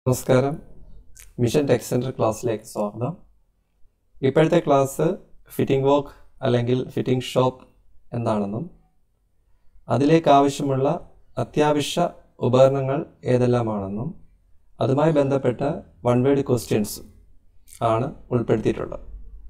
നമസ്കാരം mission tech centre ക്ലാസ്സിലേക്ക് സ്വാഗതം ഇപ്പോഴത്തെ ക്ലാസ് ഫിറ്റിംഗ് വർക്ക് അല്ലെങ്കിൽ ഫിറ്റിംഗ് ഷോപ്പ് എന്താണെന്നും അതിലേക്ക് ആവശ്യമുള്ള അത്യാവശ്യ ഉപകരണങ്ങൾ ഏതെല്ലാമാണെന്നും അതുമായി ബന്ധപ്പെട്ട വൺ വേഡ് ക്വസ്റ്റ്യൻസ് ആണ് ഉൾപ്പെടുത്തിയിട്ടുള്ളത്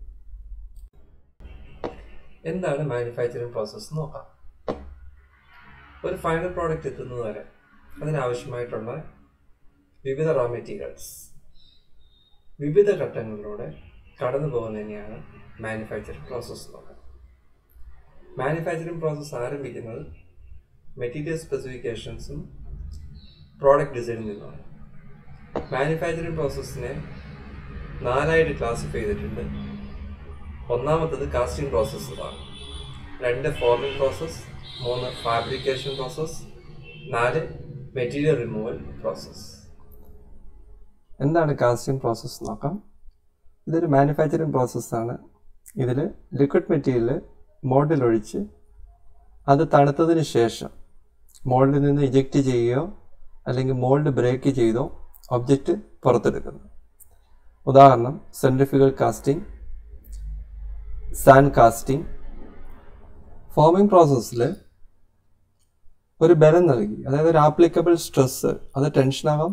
എന്താണ് മാനുഫാക്ചറിങ് പ്രോസസ്സ് നോക്കാം ഒരു ഫൈനൽ പ്രോഡക്റ്റ് എത്തുന്നത് വരെ അതിനാവശ്യമായിട്ടുള്ള വിവിധ റോ മെറ്റീരിയൽസ് വിവിധ ഘട്ടങ്ങളിലൂടെ കടന്നു പോകുന്നതിനെയാണ് മാനുഫാക്ചറിങ് പ്രോസസ്സ് നോക്കുക മാനുഫാക്ചറിങ് പ്രോസസ്സ് ആരംഭിക്കുന്നത് മെറ്റീരിയൽ സ്പെസിഫിക്കേഷൻസും പ്രോഡക്റ്റ് ഡിസൈനിൽ നിന്നുമാണ് മാനുഫാക്ചറിങ് പ്രോസസ്സിനെ നാലായിട്ട് ക്ലാസിഫൈ ചെയ്തിട്ടുണ്ട് ഒന്നാമത്തത് കാസ്റ്റിംഗ് പ്രോസസ്സാണ് രണ്ട് ഫോർമിംഗ് പ്രോസസ്സ് മൂന്ന് ഫാബ്രിക്കേഷൻ പ്രോസസ്സ് നാല് മെറ്റീരിയൽ റിമൂവൽ പ്രോസസ്സ് എന്താണ് കാസ്റ്റിംഗ് പ്രോസസ്സ് നോക്കാം ഇതൊരു മാനുഫാക്ചറിങ് പ്രോസസ്സാണ് ഇതിൽ ലിക്വിഡ് മെറ്റീരിയൽ മോൾഡിൽ ഒഴിച്ച് അത് തണുത്തതിന് ശേഷം മോൾഡിൽ നിന്ന് ഇജക്റ്റ് ചെയ്യുകയോ അല്ലെങ്കിൽ മോൾഡ് ബ്രേക്ക് ചെയ്തോ ഒബ്ജക്റ്റ് പുറത്തെടുക്കുന്നു ഉദാഹരണം centrifugal casting sand casting forming പ്രോസസ്സിൽ ഒരു ബലം നൽകി അതായത് ഒരു ആപ്ലിക്കബിൾ സ്ട്രെസ് അത് ടെൻഷനാകാം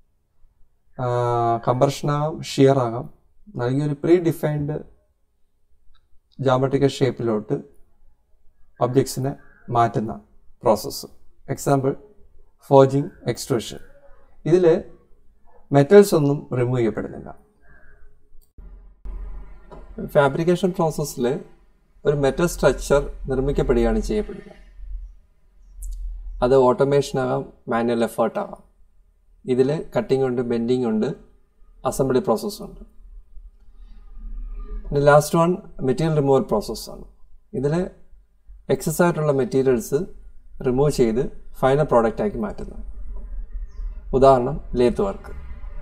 കമ്പർഷനാകാം ഷിയർ ആകാം നൽകിയ ഒരു പ്രീ ഡിഫൈൻഡ് ജോമെട്രിക്കൽ ഷേപ്പിലോട്ട് ഒബ്ജക്ട്സിനെ മാറ്റുന്ന പ്രോസസ്സ് എക്സാമ്പിൾ ഫോജിങ് എക്സ്ട്രൂഷൻ ഇതിൽ മെറ്റൽസ് ഒന്നും റിമൂവ് ചെയ്യപ്പെടുന്നില്ല ഫാബ്രിക്കേഷൻ പ്രോസസ്സിൽ ഒരു മെറ്റൽ സ്ട്രക്ചർ നിർമ്മിക്കപ്പെടുകയാണ് ചെയ്യപ്പെടുന്നത് അത് ഓട്ടോമേഷൻ ആകാം മാനുവൽ എഫേർട്ട് ആകാം ഇതിൽ കട്ടിംഗ് ഉണ്ട് ബെൻഡിങ് ഉണ്ട് അസംബ്ലി പ്രോസസ്സുണ്ട് പിന്നെ ലാസ്റ്റ് വൺ മെറ്റീരിയൽ റിമൂവൽ പ്രോസസ്സാണ് ഇതിൽ എക്സസ് ആയിട്ടുള്ള മെറ്റീരിയൽസ് റിമൂവ് ചെയ്ത് ഫൈനൽ പ്രോഡക്റ്റ് ആക്കി മാറ്റുന്നു ഉദാഹരണം ലേത്ത് വർക്ക്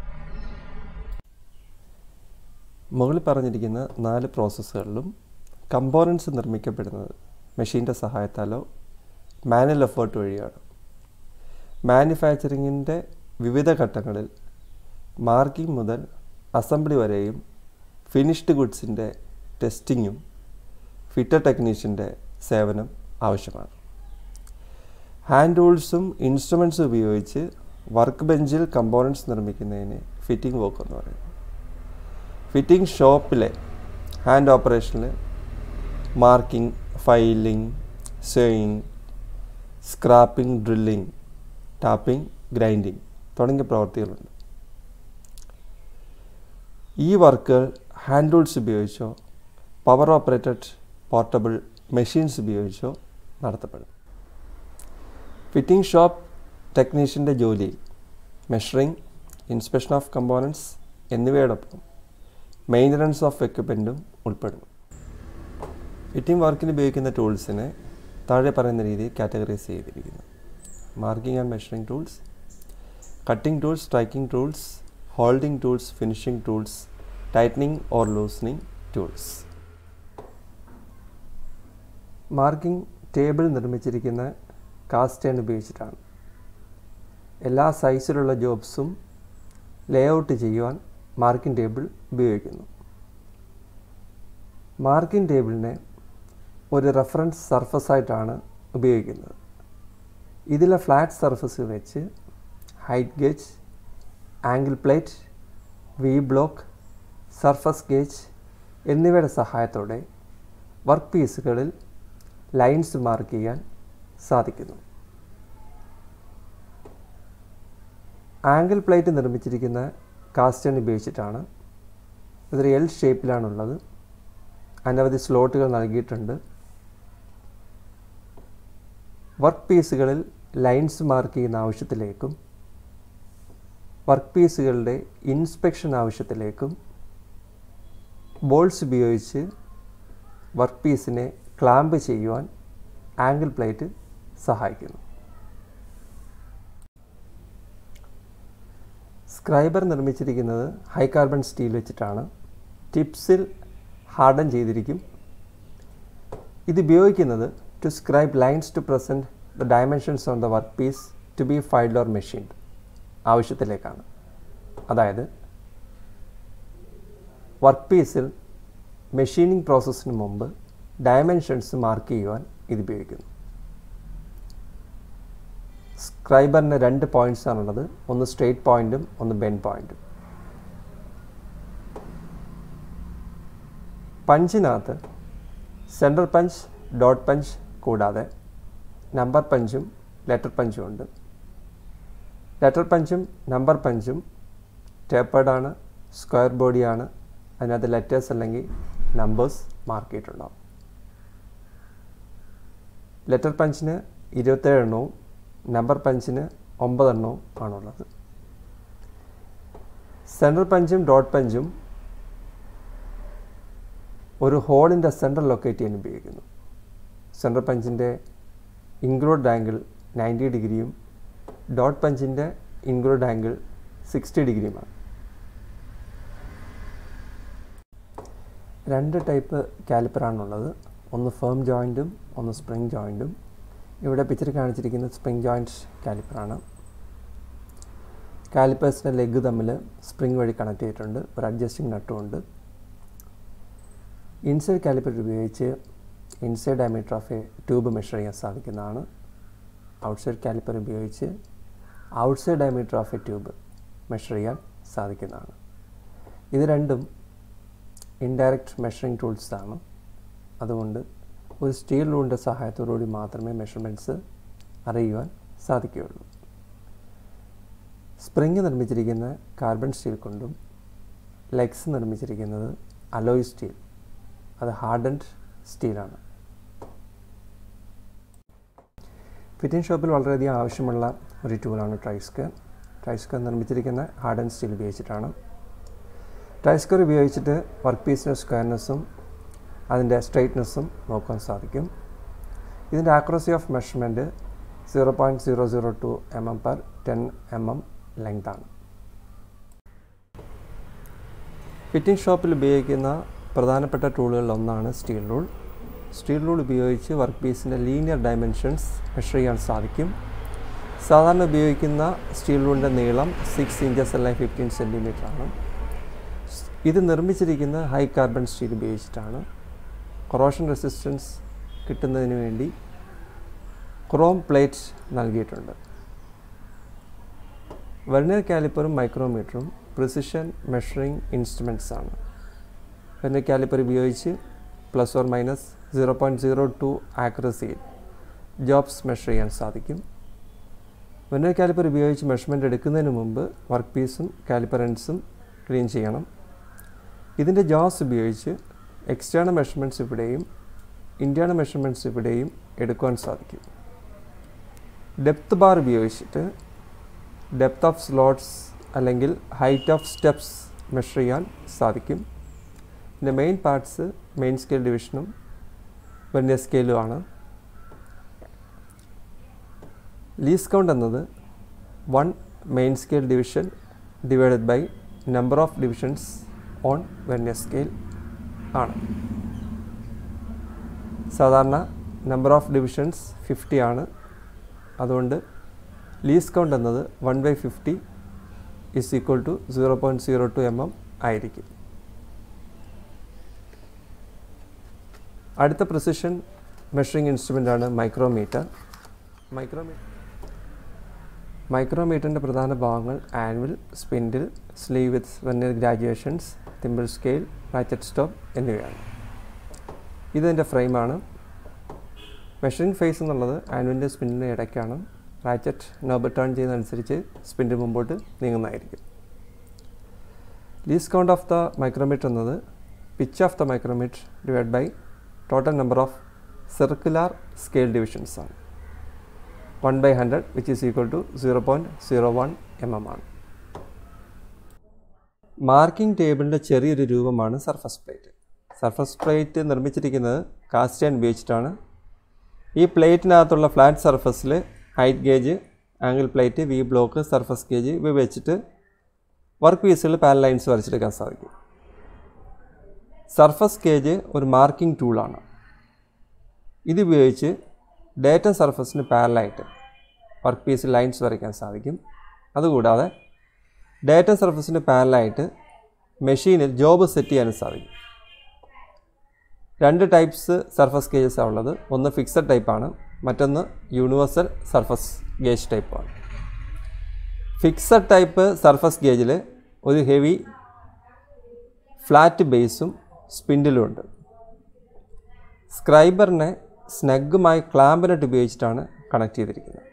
മുകളിൽ പറഞ്ഞിരിക്കുന്ന നാല് പ്രോസസ്സുകളിലും കമ്പോണൻസ് നിർമ്മിക്കപ്പെടുന്നത് മെഷീൻ്റെ സഹായത്താലോ മാനുവൽ എഫേർട്ട് വഴിയാണ് മാനുഫാക്ചറിങ്ങിൻ്റെ വിവിധ ഘട്ടങ്ങളിൽ മാർക്കിംഗ് മുതൽ അസംബ്ലി വരെയും ഫിനിഷ്ഡ് ഗുഡ്സിൻ്റെ ടെസ്റ്റിങ്ങും ഫിറ്റർ ടെക്നീഷ്യൻ്റെ സേവനം ആവശ്യമാണ് ഹാൻഡ് ടൂൾസും ഇൻസ്ട്രുമെൻസും ഉപയോഗിച്ച് വർക്ക് ബെഞ്ചിൽ കമ്പോണൻസ് നിർമ്മിക്കുന്നതിന് ഫിറ്റിംഗ് വർക്ക് എന്ന് പറയുന്നു ഫിറ്റിംഗ് ഷോപ്പിലെ ഹാൻഡ് ഓപ്പറേഷനിൽ marking filing sawing scraping drilling tapping grinding തുടങ്ങിയ പ്രവൃത്തികളുണ്ട് ഈ വർക്കുകൾ ഹാൻഡ് ടൂൾസ് ഉപയോഗിച്ചോ പവർ ഓപ്പറേറ്റഡ് പോർട്ടബിൾ മെഷീൻസ് ഉപയോഗിച്ചോ നടത്തപ്പെടും ഫിറ്റിംഗ് ഷോപ്പ് ടെക്നീഷ്യൻ്റെ ജോലിയിൽ മെഷറിംഗ് ഇൻസ്പെക്ഷൻ ഓഫ് കമ്പോണൻസ് എന്നിവയോടൊപ്പം മെയിൻ്റനൻസ് ഓഫ് എക്യുപ്മെൻറ്റും ഉൾപ്പെടുന്നു ഫിറ്റിംഗ് വർക്കിന് ഉപയോഗിക്കുന്ന ടൂൾസിനെ താഴെ പറയുന്ന രീതിയിൽ കാറ്റഗറൈസ് ചെയ്തിരിക്കുന്നു marking and measuring tools cutting tools striking tools holding tools finishing tools tightening or loosening tools marking table നിർമ്മിച്ചിരിക്കുന്ന കാസ്റ്റേൺ ഉപയോഗിച്ചിട്ടാണ് എല്ലാ സൈസിലുള്ള ജോബ്സും ലേ ഔട്ട് ചെയ്യുവാൻ മാർക്കിംഗ് ടേബിൾ ഉപയോഗിക്കുന്നു മാർക്കിംഗ് ടേബിളിനെ ഒരു റെഫറൻസ് സർഫസായിട്ടാണ് ഉപയോഗിക്കുന്നത് ഇതിലെ ഫ്ലാറ്റ് സർഫസ് വെച്ച് height gauge angle plate V block surface gauge എന്നിവയുടെ സഹായത്തോടെ വർക്ക് പീസുകളിൽ ലൈൻസ് മാർക്ക് ചെയ്യാൻ സാധിക്കുന്നു ആംഗിൾ പ്ലേറ്റ് നിർമ്മിച്ചിരിക്കുന്ന കാസ്റ്റൺ ഉപയോഗിച്ചിട്ടാണ് ഇതൊരു എൽ ഷേപ്പിലാണുള്ളത് അനവധി സ്ലോട്ടുകൾ നൽകിയിട്ടുണ്ട് വർക്ക് പീസുകളിൽ ലൈൻസ് മാർക്ക് ചെയ്യുന്ന ആവശ്യത്തിലേക്കും വർക്ക് പീസുകളുടെ ഇൻസ്പെക്ഷൻ ആവശ്യത്തിലേക്കും ബോൾസ് ഉപയോഗിച്ച് വർക്ക് പീസിനെ ക്ലാമ്പ് ചെയ്യുവാൻ ആംഗിൾ പ്ലേറ്റ് സഹായിക്കുന്നു സ്ക്രൈബർ നിർമ്മിച്ചിരിക്കുന്നത് ഹൈ കാർബൺ സ്റ്റീൽ വെച്ചിട്ടാണ് ടിപ്സിൽ ഹാർഡൻ ചെയ്തിരിക്കും ഇത് ഉപയോഗിക്കുന്നത് to scribe lines to present the dimensions on the workpiece to be filed or machined ആവശ്യത്തിലേക്കാണ് അതായത് വർക്ക് പീസിൽ മെഷീനിങ് പ്രോസസ്സിന് മുമ്പ് ഡയമെൻഷൻസ് മാർക്ക് ചെയ്യുവാൻ ഇത് ഉപയോഗിക്കുന്നു സ്ക്രൈബറിന് രണ്ട് പോയിൻറ്റ്സ് ആണുള്ളത് ഒന്ന് സ്ട്രെയിറ്റ് പോയിൻറ്റും ഒന്ന് ബെൻ പോയിൻറ്റും പഞ്ചിനകത്ത് സെൻട്രൽ പഞ്ച് ഡോട്ട് പഞ്ച് കൂടാതെ നമ്പർ പഞ്ചും ലെറ്റർ പഞ്ചും ഉണ്ട് ലെറ്റർ പഞ്ചും നമ്പർ പഞ്ചും ടേപ്പേർഡാണ് സ്ക്വയർ ബോഡിയാണ് അതിനകത്ത് ലെറ്റേഴ്സ് അല്ലെങ്കിൽ നമ്പേഴ്സ് മാർക്ക് ചെയ്തിട്ടുണ്ടാവും ലെറ്റർ പഞ്ചിന് ഇരുപത്തേഴ് എണ്ണവും നമ്പർ പഞ്ചിന് ഒമ്പതെണ്ണവും ആണുള്ളത് സെൻട്രൽ പഞ്ചും ഡോട്ട് പഞ്ചും ഒരു ഹോളിൻ്റെ സെൻട്രൽ ലൊക്കേറ്റ് ചെയ്യാൻ ഉപയോഗിക്കുന്നു സെൻട്രൽ പഞ്ചിൻ്റെ ഇൻക്ലൂഡ് ആംഗിൾ നയൻറ്റി ഡിഗ്രിയും ഡോട്ട് പഞ്ചിൻ്റെ ഇൻക്ലൂഡ് ആംഗിൾ സിക്സ്റ്റി ഡിഗ്രിയുമാണ് രണ്ട് ടൈപ്പ് കാലിപ്പറാണുള്ളത് ഒന്ന് ഫേം ജോയിൻറ്റും ഒന്ന് സ്പ്രിങ് ജോയിൻറ്റും ഇവിടെ പിക്ചർ കാണിച്ചിരിക്കുന്നത് സ്പ്രിങ് ജോയിൻറ്റ് കാലിപ്പറാണ് കാലിപ്പേഴ്സിൻ്റെ ലെഗ് തമ്മിൽ സ്പ്രിങ് വഴി കണക്ട് ചെയ്തിട്ടുണ്ട് ഒരു അഡ്ജസ്റ്റിംഗ് നട്ടും ഉണ്ട് ഇൻസൈഡ് കാലിപ്പർ ഉപയോഗിച്ച് inside diameter of a tube measure ചെയ്യാൻ സാധിക്കുന്നതാണ് ഔട്ട്സൈഡ് കാലിപ്പർ ഉപയോഗിച്ച് outside diameter of a tube measure ചെയ്യാൻ സാധിക്കുന്നതാണ് ഇത് രണ്ടും ഇൻഡയറക്റ്റ് മെഷറിംഗ് ടൂൾസ് ആണ് അതുകൊണ്ട് ഒരു സ്റ്റീൽ റൂളിൻ്റെ സഹായത്തോടുകൂടി മാത്രമേ മെഷർമെൻറ്റ്സ് അറിയുവാൻ സാധിക്കുകയുള്ളൂ സ്പ്രിങ് നിർമ്മിച്ചിരിക്കുന്ന കാർബൺ സ്റ്റീൽ കൊണ്ടും ലെഗ്സ് നിർമ്മിച്ചിരിക്കുന്നത് അലോയ് സ്റ്റീൽ അത് ഹാർഡൻഡ് സ്റ്റീലാണ് ഫിറ്റിംഗ് ഷോപ്പിൽ വളരെയധികം ആവശ്യമുള്ള ഒരു ടൂളാണ് ട്രൈസ്കർ ട്രൈസ്കർ നിർമ്മിച്ചിരിക്കുന്ന ഹാർഡൻ സ്റ്റീൽ ഉപയോഗിച്ചിട്ടാണ് ട്രൈസ്കർ ഉപയോഗിച്ചിട്ട് വർക്ക് പീസിൻ്റെ സ്ക്വയർനെസ്സും അതിൻ്റെ സ്ട്രെയിറ്റ്നെസ്സും നോക്കാൻ സാധിക്കും ഇതിൻ്റെ accuracy of measurement zero point zero zero two M M per ten M M ലെങ്താണ് ഫിറ്റിംഗ് ഷോപ്പിൽ ഉപയോഗിക്കുന്ന പ്രധാനപ്പെട്ട ടൂളുകളിൽ ഒന്നാണ് സ്റ്റീൽ റൂൾ സ്റ്റീൽ റൂൾ ഉപയോഗിച്ച് വർക്ക് പീസിൻ്റെ ലീനിയർ ഡയമെൻഷൻസ് മെഷർ ചെയ്യാൻ സാധിക്കും സാധാരണ ഉപയോഗിക്കുന്ന സ്റ്റീൽ റൂളിൻ്റെ നീളം സിക്സ് ഇഞ്ചസ് അല്ലെങ്കിൽ ഫിഫ്റ്റീൻ സെൻറ്റിമീറ്റർ ആണ് ഇത് നിർമ്മിച്ചിരിക്കുന്ന ഹൈ കാർബൺ സ്റ്റീൽ ഉപയോഗിച്ചിട്ടാണ് കൊറോഷൻ റെസിസ്റ്റൻസ് കിട്ടുന്നതിന് വേണ്ടി ക്രോം പ്ലേറ്റ് നൽകിയിട്ടുണ്ട് വെർണിയർ കാലിപ്പറും മൈക്രോമീറ്ററും പ്രിസിഷൻ മെഷറിംഗ് ഇൻസ്ട്രുമെൻറ്റ്സ് ആണ് വെർണിയർ കാലിപ്പർ ഉപയോഗിച്ച് plus or minus zero point zero two ആക്യുറസിയിൽ ജോബ്സ് മെഷർ ചെയ്യാൻ സാധിക്കും വെർണിയർ കാലിപ്പർ ഉപയോഗിച്ച് മെഷർമെൻറ്റ് എടുക്കുന്നതിന് മുമ്പ് വർക്ക് പീസും കാലിപ്പറൻസും ക്ലീൻ ചെയ്യണം ഇതിൻ്റെ ജോസ് ഉപയോഗിച്ച് എക്സ്റ്റേണൽ മെഷർമെൻറ്റ്സ് ഇവിടെയും ഇൻറ്റേണൽ മെഷർമെൻറ്റ്സ് ഇവിടെയും എടുക്കുവാൻ സാധിക്കും ഡെപ്ത് ബാർ ഉപയോഗിച്ചിട്ട് ഡെപ്ത് ഓഫ് സ്ലോട്ട്സ് അല്ലെങ്കിൽ ഹൈറ്റ് ഓഫ് സ്റ്റെപ്സ് മെഷർ ചെയ്യാൻ സാധിക്കും ഇതിൻ്റെ മെയിൻ പാർട്സ് മെയിൻ സ്കെയിൽ ഡിവിഷനും വെർണിയർ സ്കെയിലുമാണ് ലീസ് കൗണ്ട് എന്നത് one main scale division divided by number of divisions on vernier scale ആണ് സാധാരണ നമ്പർ ഓഫ് ഡിവിഷൻസ് ഫിഫ്റ്റി ആണ് അതുകൊണ്ട് ലീസ് കൗണ്ട് എന്നത് one by fifty is equal to zero point zero two M M ആയിരിക്കും അടുത്ത precision measuring instrument ആണ് micrometer micrometer മൈക്രോമീറ്ററിൻ്റെ പ്രധാന ഭാഗങ്ങൾ anvil spindle sleeve with vernier graduations thimble scale ratchet stop എന്നിവയാണ് ഇതിൻ്റെ ഫ്രെയിമാണ് മെഷറിംഗ് ഫേസ് എന്നുള്ളത് ആനുവലിൻ്റെ സ്പിന്നിൻ്റെ ഇടയ്ക്കാണ് റാച്ചറ്റ് നോബ് ടേൺ ചെയ്യുന്നതനുസരിച്ച് സ്പിൻഡ് മുമ്പോട്ട് നീങ്ങുന്നതായിരിക്കും least count of the micrometer എന്നത് pitch of the micrometer divide by total number of circular scale divisions ആണ് one by hundred which is equal to zero point zero one M M ആണ് marking ടേബിളിൻ്റെ ചെറിയൊരു രൂപമാണ് surface plate surface plate നിർമ്മിച്ചിരിക്കുന്നത് cast iron ഉപയോഗിച്ചിട്ടാണ് ഈ പ്ലേറ്റിനകത്തുള്ള flat സർഫസിൽ height gauge angle plate V block surface gauge ഇവ വെച്ചിട്ട് വർക്ക് പീസുകൾ പാൻ ലൈൻസ് വരച്ചെടുക്കാൻ സാധിക്കും സർഫസ് ഗേജ് ഒരു മാർക്കിംഗ് ടൂളാണ് ഇതുപയോഗിച്ച് ഡേറ്റ സർഫസിന് പാരലായിട്ട് വർക്ക് പീസിൽ ലൈൻസ് വരയ്ക്കാൻ സാധിക്കും അതുകൂടാതെ ഡേറ്റ സർഫസിന് പാരലായിട്ട് മെഷീനിൽ ജോബ് സെറ്റ് ചെയ്യാനും സാധിക്കും രണ്ട് ടൈപ്സ് സർഫസ് ഗേജസാണ് ഉള്ളത് ഒന്ന് ഫിക്സഡ് ടൈപ്പാണ് മറ്റൊന്ന് യൂണിവേഴ്സൽ സർഫസ് ഗേജ് ടൈപ്പാണ് ഫിക്സഡ് ടൈപ്പ് സർഫസ് ഗേജിൽ ഒരു ഹെവി ഫ്ലാറ്റ് ബേസും സ്പിൻഡിലും ഉണ്ട് സ്ക്രൈബറിനെ സ്നഗുമായി ക്ലാമ്പിനെട്ട് ഉപയോഗിച്ചിട്ടാണ് കണക്ട് ചെയ്തിരിക്കുന്നത്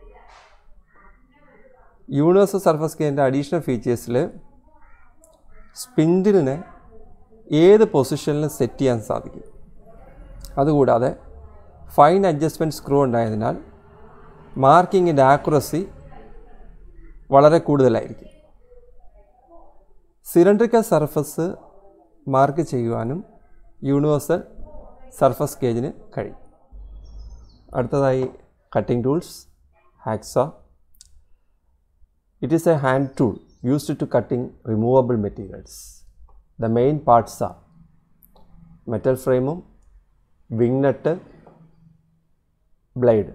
യൂണിവേഴ്സൽ സർഫസ് ഗേജിൻ്റെ അഡീഷണൽ ഫീച്ചേഴ്സിൽ സ്പിൻഡിലിനെ ഏത് പൊസിഷനിലും സെറ്റ് ചെയ്യാൻ സാധിക്കും അതുകൂടാതെ ഫൈൻ അഡ്ജസ്റ്റ്മെൻറ്റ് സ്ക്രൂ ഉണ്ടായതിനാൽ മാർക്കിങ്ങിൻ്റെ ആക്യുറസി വളരെ കൂടുതലായിരിക്കും സിലിണ്ടറിക്കൽ സർഫസ് മാർക്ക് ചെയ്യുവാനും യൂണിവേഴ്സൽ സർഫസ് ഗേജിന് കഴിയും അടുത്തതായി cutting tools hacksaw it is a hand tool used to cutting removable materials the main parts are metal ഫ്രെയിമും വിങ് നട്ട് ബ്ലേഡ്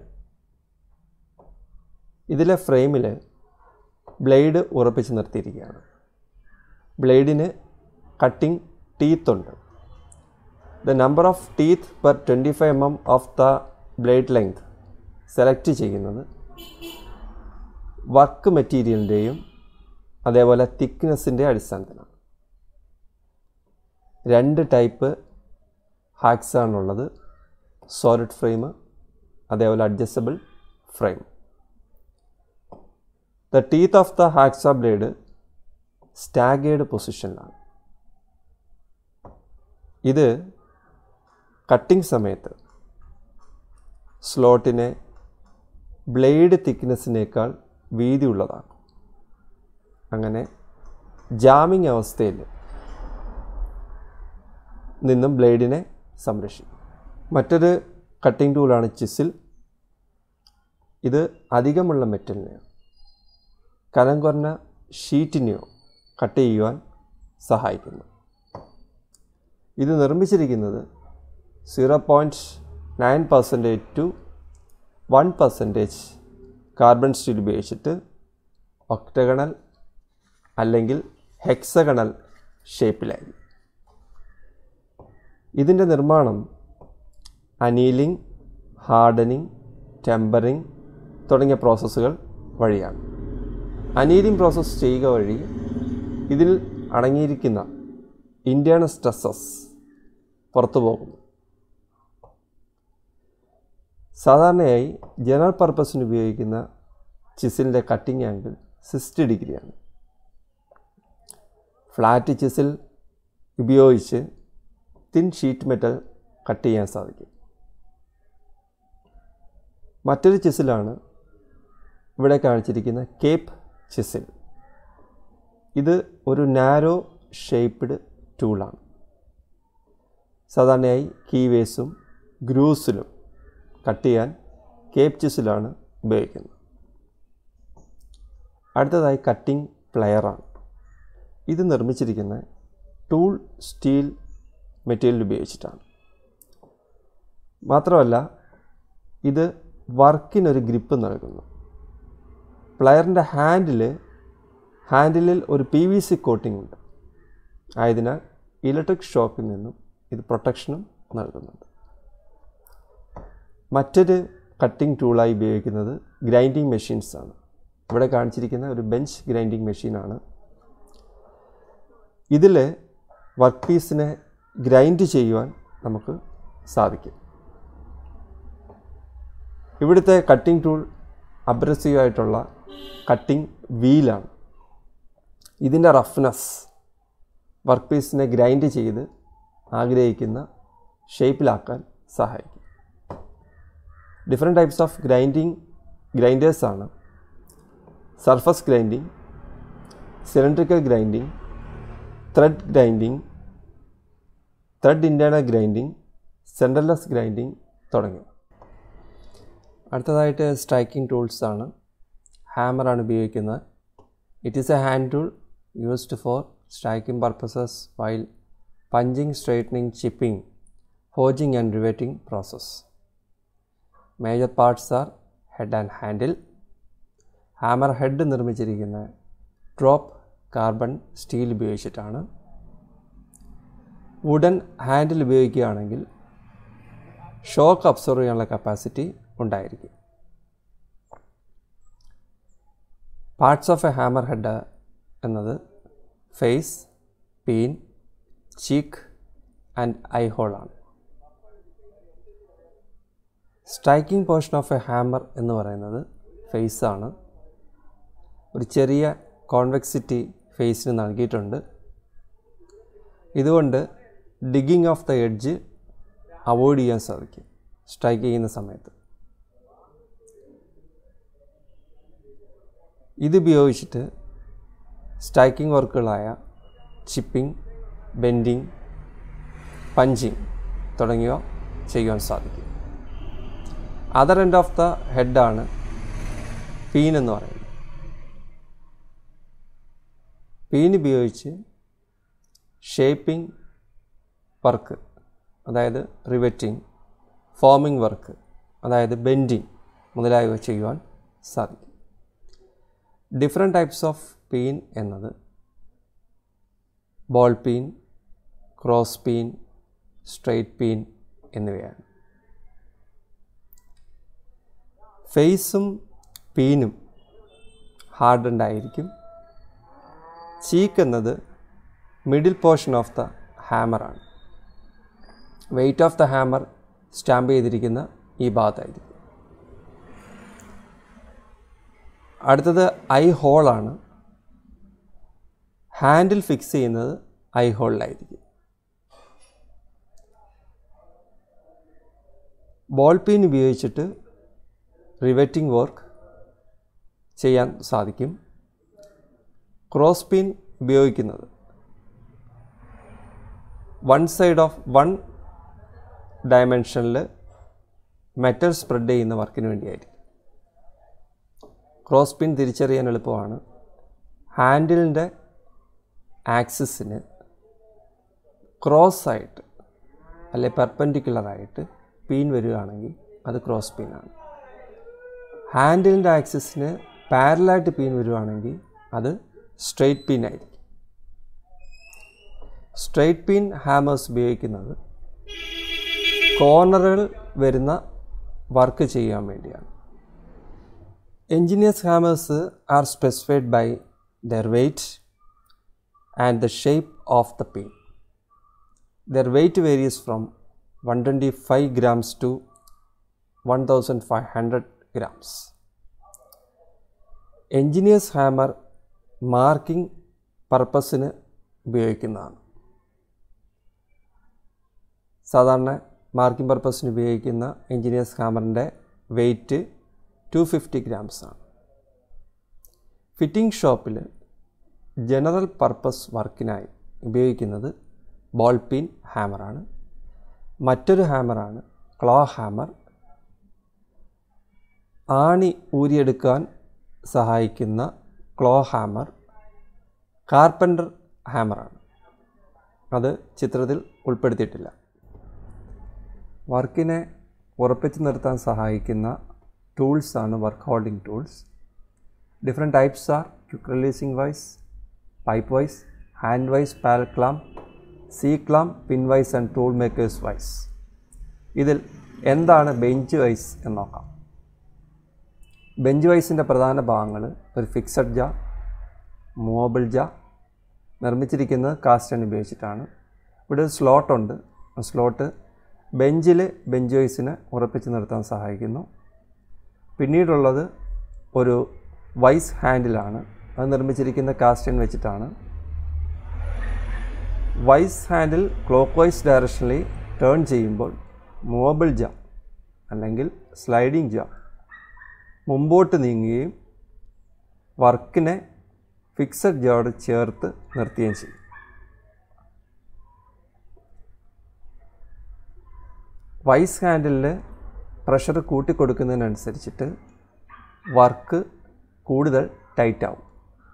ഇതിലെ ഫ്രെയിമിൽ ബ്ലേഡ് ഉറപ്പിച്ച് നിർത്തിയിരിക്കുകയാണ് ബ്ലേഡിന് കട്ടിംഗ് ടീത്ത് ഉണ്ട് the number of teeth per twenty five M M of the blade length select ചെയ്യുന്നത് work മെറ്റീരിയലിൻ്റെയും അതേപോലെ തിക്നെസ്സിൻ്റെ അടിസ്ഥാനത്തിലാണ് രണ്ട് ടൈപ്പ് ഹാക്സ് ആണുള്ളത് സോളിഡ് ഫ്രെയിം അതേപോലെ adjustable frame the teeth of the hacksaw blade staggered പൊസിഷനിലാണ് ഇത് കട്ടിംഗ് സമയത്ത് സ്ലോട്ടിനെ ബ്ലേഡ് തിക്നെസ്സിനേക്കാൾ വീതിയുള്ളതാക്കും അങ്ങനെ ജാമിങ് അവസ്ഥയിൽ നിന്നും ബ്ലേഡിനെ സംരക്ഷിക്കും മറ്റൊരു കട്ടിംഗ് ടൂളാണ് ചിസിൽ ഇത് അധികമുള്ള മെറ്റലിനെയോ കനം കുറഞ്ഞ ഷീറ്റിനെയോ കട്ട് ചെയ്യുവാൻ സഹായിക്കുന്നു ഇത് നിർമ്മിച്ചിരിക്കുന്നത് zero point nine percentage to one percentage carbon steel ഉപയോഗിച്ചിട്ട് ഒക്ടഗണൽ അല്ലെങ്കിൽ ഹെക്സഗണൽ ഷേപ്പിലായി ഇതിൻ്റെ നിർമ്മാണം അനീലിംഗ് ഹാർഡനിങ് ടെമ്പറിംഗ് തുടങ്ങിയ പ്രോസസ്സുകൾ വഴിയാണ് അനീലിംഗ് പ്രോസസ്സ് ചെയ്യുക വഴി ഇതിൽ അടങ്ങിയിരിക്കുന്ന ഇൻറ്റേണൽ സ്ട്രെസ്സസ് പുറത്തു പോകുന്നു സാധാരണയായി ജനറൽ പർപ്പസിന് ഉപയോഗിക്കുന്ന ചിസിലിൻ്റെ കട്ടിംഗ് ആംഗിൾ സിക്സ്റ്റി ഡിഗ്രിയാണ് ഫ്ലാറ്റ് ചിസിൽ ഉപയോഗിച്ച് തിൻ ഷീറ്റ് മെറ്റൽ കട്ട് ചെയ്യാൻ സാധിക്കും മറ്റൊരു ചിസിലാണ് ഇവിടെ കാണിച്ചിരിക്കുന്ന കേപ്പ് ചിസിൽ ഇത് ഒരു നാരോ ഷേപ്പ്ഡ് ടൂളാണ് സാധാരണയായി കീവേസും ഗ്രൂസിലും കട്ട് ചെയ്യാൻ കേപ്പ് ചിസിലാണ് ഉപയോഗിക്കുന്നത് അടുത്തതായി കട്ടിംഗ് പ്ലെയറാണ് ഇത് നിർമ്മിച്ചിരിക്കുന്ന ടൂൾ സ്റ്റീൽ മെറ്റീരിയൽ ഉപയോഗിച്ചിട്ടാണ് മാത്രമല്ല ഇത് വർക്കിനൊരു ഗ്രിപ്പ് നൽകുന്നു പ്ലെയറിൻ്റെ ഹാൻഡിൽ ഹാൻഡിലിൽ ഒരു പി വി സി കോട്ടിംഗ് ഉണ്ട് ആയതിനാൽ ഇലക്ട്രിക് ഷോക്കിൽ നിന്നും ഇത് പ്രൊട്ടക്ഷനും നൽകുന്നുണ്ട് മറ്റൊരു കട്ടിംഗ് ടൂളായി ഉപയോഗിക്കുന്നത് ഗ്രൈൻഡിങ് മെഷീൻസ് ആണ് ഇവിടെ കാണിച്ചിരിക്കുന്ന ഒരു ബെഞ്ച് ഗ്രൈൻഡിങ് മെഷീനാണ് ഇതിൽ വർക്ക് പീസിനെ ഗ്രൈൻഡ് ചെയ്യുവാൻ നമുക്ക് സാധിക്കും ഇവിടുത്തെ കട്ടിംഗ് ടൂൾ അബ്രസീവ് ആയിട്ടുള്ള കട്ടിംഗ് വീലാണ് ഇതിൻ്റെ റഫ്നെസ് വർക്ക് പീസിനെ ഗ്രൈൻഡ് ചെയ്ത് ആഗ്രഹിക്കുന്ന ഷേപ്പിലാക്കാൻ സഹായിക്കും ഡിഫറെൻറ്റ് ടൈപ്സ് ഓഫ് ഗ്രൈൻഡിങ് ഗ്രൈൻഡേഴ്സാണ് surface grinding cylindrical grinding thread grinding thread internal grinding centreless grinding തുടങ്ങിയവ അടുത്തതായിട്ട് സ്ട്രൈക്കിംഗ് ടൂൾസ് ആണ് ഹാമറാണ് ഉപയോഗിക്കുന്നത് it is a hand tool used for striking purposes while punching straightening chipping ഹോജിങ് and riveting process major parts are head and handle hammer head നിർമ്മിച്ചിരിക്കുന്ന drop carbon steel ഉപയോഗിച്ചിട്ടാണ് wooden handle ഉപയോഗിക്കുകയാണെങ്കിൽ shock absorb ചെയ്യാനുള്ള capacity ഉണ്ടായിരിക്കും parts of a hammer head എന്നത് face peen cheek and eye ഹോളാണ് striking portion of a hammer എന്ന് പറയുന്നത് ഫേസാണ് ഒരു ചെറിയ കോൺവെക്സിറ്റി ഫേസിന് നൽകിയിട്ടുണ്ട് ഇതുകൊണ്ട് digging of the edge avoid ചെയ്യാൻ സാധിക്കും സ്ട്രൈക്ക് ചെയ്യുന്ന സമയത്ത് ഇതുപയോഗിച്ചിട്ട് സ്ട്രൈക്കിംഗ് വർക്കുകളായ ചിപ്പിംഗ് ബെൻഡിങ് പഞ്ചിങ് തുടങ്ങിയവ ചെയ്യുവാൻ സാധിക്കും അതർ എൻഡ് ഓഫ് ദ ഹെഡാണ് പീൻ എന്ന് പറയുന്നത് പീൻ ഉപയോഗിച്ച് ഷേപ്പിംഗ് വർക്ക് അതായത് റിവറ്റിംഗ് ഫോമിംഗ് വർക്ക് അതായത് ബെൻഡിങ് മുതലായവ ചെയ്യുവാൻ സാധിക്കും ഡിഫറെൻറ്റ് ടൈപ്സ് ഓഫ് പീൻ എന്നത് ball peen cross peen straight peen എന്നിവയാണ് ഫേസും പീനും ഹാർഡൻഡ് ആയിരിക്കും ചീക്ക് എന്നത് മിഡിൽ പോർഷൻ ഓഫ് ദ ഹാമറാണ് weight of the hammer stamp ചെയ്തിരിക്കുന്ന ഈ ഭാഗത്തായിരിക്കും അടുത്തത് ഐ ഹോളാണ് ഹാൻഡിൽ ഫിക്സ് ചെയ്യുന്നത് ഐ ഹോളിലായിരിക്കും ബോൾ പീൻ ഉപയോഗിച്ചിട്ട് റിവറ്റിംഗ് വർക്ക് ചെയ്യാൻ സാധിക്കും ക്രോസ് പീൻ ഉപയോഗിക്കുന്നത് വൺ സൈഡ് ഓഫ് വൺ ഡയമെൻഷനിൽ മെറ്റൽ സ്പ്രെഡ് ചെയ്യുന്ന വർക്കിന് വേണ്ടിയായിരിക്കും ക്രോസ് പിൻ തിരിച്ചറിയാൻ എളുപ്പമാണ് ഹാൻഡിലിൻ്റെ ആക്സിസിന് ക്രോസ് ആയിട്ട് അല്ലെ പെർപ്പൻഡിക്കുലറായിട്ട് പീൻ വരികയാണെങ്കിൽ അത് ക്രോസ് പീനാണ് ഹാൻഡിലിൻ്റെ ആക്സിസിന് പാരലായിട്ട് പീൻ വരികയാണെങ്കിൽ അത് സ്ട്രെയിറ്റ് പീൻ ആയിരിക്കും സ്ട്രെയിറ്റ് പീൻ ഹാമേഴ്സ് ഉപയോഗിക്കുന്നത് കോർണറുകൾ വരുന്ന വർക്ക് ചെയ്യാൻ വേണ്ടിയാണ് engineers hammers are specified by their weight and the shape of the peen their weight varies from one twenty five grams to one thousand five hundred grams engineers hammer marking പർപ്പസിന് ഉപയോഗിക്കുന്നതാണ് സാധാരണ marking പർപ്പസിന് ഉപയോഗിക്കുന്ന engineers ഹാമറിൻ്റെ weight two fifty grams ആണ് fitting ഷോപ്പിൽ general purpose വർക്കിനായി ഉപയോഗിക്കുന്നത് ബോൾ പിൻ ഹാമറാണ് മറ്റൊരു ഹാമറാണ് ക്ലോ ഹാമർ ആണി ഊരിയെടുക്കാൻ സഹായിക്കുന്ന ക്ലോ ഹാമർ കാർപ്പൻ്റർ ഹാമറാണ് അത് ചിത്രത്തിൽ ഉൾപ്പെടുത്തിയിട്ടില്ല വർക്കിനെ ഉറപ്പിച്ചു നിർത്താൻ സഹായിക്കുന്ന ടൂൾസാണ് work holding tools different types are quick releasing vice pipe vice hand vice പാൽ clamp C clamp pin vice and tool makers vice ഇതിൽ എന്താണ് ബെഞ്ച് വൈസ് എന്ന് നോക്കാം ബെഞ്ച് വൈസിൻ്റെ പ്രധാന ഭാഗങ്ങൾ ഒരു ഫിക്സഡ് ജാ മൂവബിൾ ജാ നിർമ്മിച്ചിരിക്കുന്നത് കാസ്റ്റൺ ഉപയോഗിച്ചിട്ടാണ് ഇവിടെ ഒരു സ്ലോട്ടുണ്ട് സ്ലോട്ട് ബെഞ്ചിൽ ബെഞ്ച് വൈസിനെ ഉറപ്പിച്ച് നിർത്താൻ സഹായിക്കുന്നു പിന്നീടുള്ളത് ഒരു വൈസ് ഹാൻഡിലാണ് അത് നിർമ്മിച്ചിരിക്കുന്ന കാസ്റ്റൺ വെച്ചിട്ടാണ് വൈസ് ഹാൻഡിൽ ക്ലോക്ക് വൈസ് ഡയറക്ഷനിൽ ടേൺ ചെയ്യുമ്പോൾ മൂവബിൾ ജാ അല്ലെങ്കിൽ സ്ലൈഡിംഗ് ജാ മുമ്പോട്ട് നീങ്ങുകയും വർക്കിനെ ഫിക്സഡ് ജോയോട് ചേർത്ത് നിർത്തുകയും ചെയ്യും വൈസ് ഹാൻഡിലിൽ പ്രഷർ കൂട്ടിക്കൊടുക്കുന്നതിനനുസരിച്ചിട്ട് വർക്ക് കൂടുതൽ ടൈറ്റ് ആവും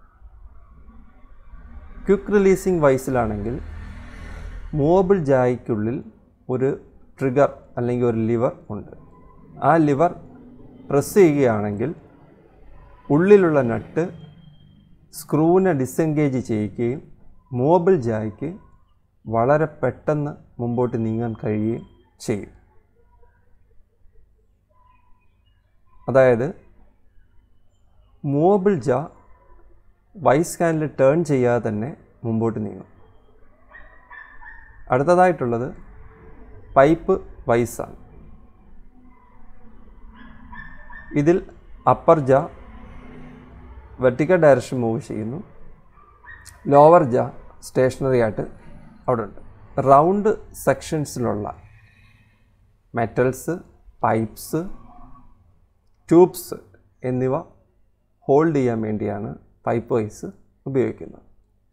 ക്വിക്ക് റിലീസിംഗ് വൈസിലാണെങ്കിൽ മൂവബിൾ ജായ്ക്കുള്ളിൽ ഒരു ട്രിഗർ അല്ലെങ്കിൽ ഒരു ലിവർ ഉണ്ട് ആ ലിവർ പ്രസ് ചെയ്യുകയാണെങ്കിൽ ഉള്ളിലുള്ള നട്ട് സ്ക്രൂവിനെ ഡിസെൻഗേജ് ചെയ്യിക്കുകയും മൂവബിൾ ജായ്ക്ക് വളരെ പെട്ടെന്ന് മുമ്പോട്ട് നീങ്ങാൻ കഴിയുകയും ചെയ്യും അതായത് മൂവബിൾ ജാ വൈസ് സ്കാനിൽ ടേൺ ചെയ്യാതെ തന്നെ മുമ്പോട്ട് നീങ്ങും അടുത്തതായിട്ടുള്ളത് പൈപ്പ് വൈസാണ് ഇതിൽ upper jaw vertical direction move ചെയ്യുന്നു ലോവർ ജാ സ്റ്റേഷനറി ആയിട്ട് അവിടെ ഉണ്ട് റൗണ്ട് സെക്ഷൻസിലുള്ള മെറ്റൽസ് പൈപ്സ് ട്യൂബ്സ് എന്നിവ ഹോൾഡ് ചെയ്യാൻ വേണ്ടിയാണ് പൈപ്പ് വൈസ് ഉപയോഗിക്കുന്നത്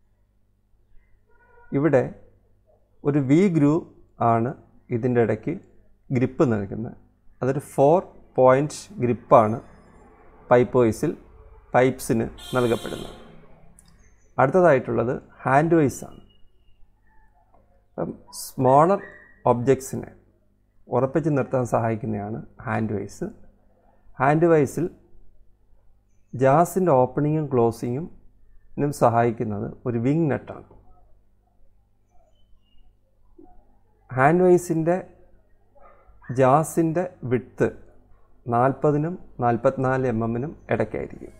ഇവിടെ ഒരു വി ഗ്രൂവ് ആണ് ഇതിൻ്റെ ഇടയ്ക്ക് ഗ്രിപ്പ് നൽകുന്നത് അതൊരു ഫോർ പോയിൻറ്റ് ഗ്രിപ്പാണ് പൈപ്പ് വൈസിൽ പൈപ്സിന് നൽകപ്പെടുന്നത് അടുത്തതായിട്ടുള്ളത് ഹാൻഡ് വൈസ് ആണ് അപ്പം സ്മോളർ ഒബ്ജക്ട്സിനെ ഉറപ്പിച്ച് നിർത്താൻ സഹായിക്കുന്നതാണ് ഹാൻഡ് വൈസ് ഹാൻഡ് വൈസിൽ ജാസിൻ്റെ ഓപ്പണിങ്ങും ക്ലോസിങ്ങും നും സഹായിക്കുന്നത് ഒരു വിങ് നെറ്റാണ് ഹാൻഡ് വൈസിൻ്റെ ജാസിൻ്റെ വിട്ത്ത് നാൽപ്പതിനും നാൽപ്പത്തിനാല് എം എമ്മിനും ഇടയ്ക്കായിരിക്കും